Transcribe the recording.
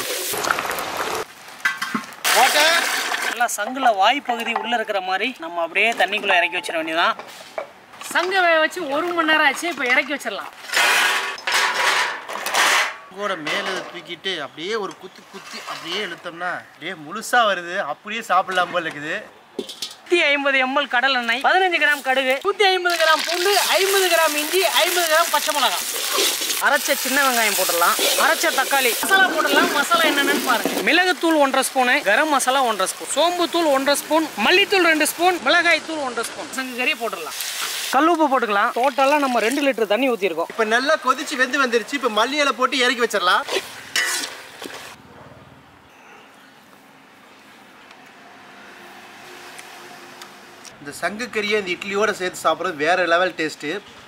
போட்டு நல்லா சங்குல வாய் பகுதி உள்ள இருக்கிற மாதிரி நம்ம அப்படியே தண்ணிக்குள்ள இறக்கி வச்சிட வேண்டியதான் சங்க வேக வச்சு ஒரு மணி நேரம் ஆச்சு இப்போ இறக்கி வச்சிடலாம் கூட மேலே இதை தூக்கிட்டு அப்படியே ஒரு குத்தி குத்தி அப்படியே இழுத்தோம்னா அப்படியே முழுசா வருது அப்படியே சாப்பிடலாம் போல இருக்குது நூற்றி ஐம்பது எம்எல் கடல் எண்ணெய் பதினஞ்சு கிராம் கடுகு நூற்றி ஐம்பது கிராம் பூண்டு ஐம்பது கிராம் இஞ்சி ஐம்பது கிராம் பச்சை மிளகாய் அரைச்ச சின்ன வெங்காயம் போட்டுடலாம் அரைச்ச தக்காளி மசாலா போட்டுடலாம் மசாலா என்னென்னு பாருங்க மிளகுத்தூள் ஒன்றரை ஸ்பூனு கரம் மசாலா ஒன்றரை ஸ்பூன் சோம்பு தூள் ஒன்றரை ஸ்பூன் மல்லித்தூள் ரெண்டு ஸ்பூன் மிளகாய் தூள் ஒன்றரை ஸ்பூன் சங்கு கறியை போட்டுடலாம் கல்லுப்பு போட்டுக்கலாம் டோட்டலாக நம்ம ரெண்டு லிட்டர் தண்ணி ஊற்றிருக்கோம் இப்போ நல்லா கொதிச்சு வெந்து வந்துருச்சு இப்போ மல்லி இலை போட்டு இறக்கி வச்சிடலாம் இந்த சங்கு கறியை இந்த இட்லியோட சேர்த்து சாப்பிட்றது வேற லெவல் டேஸ்ட்டு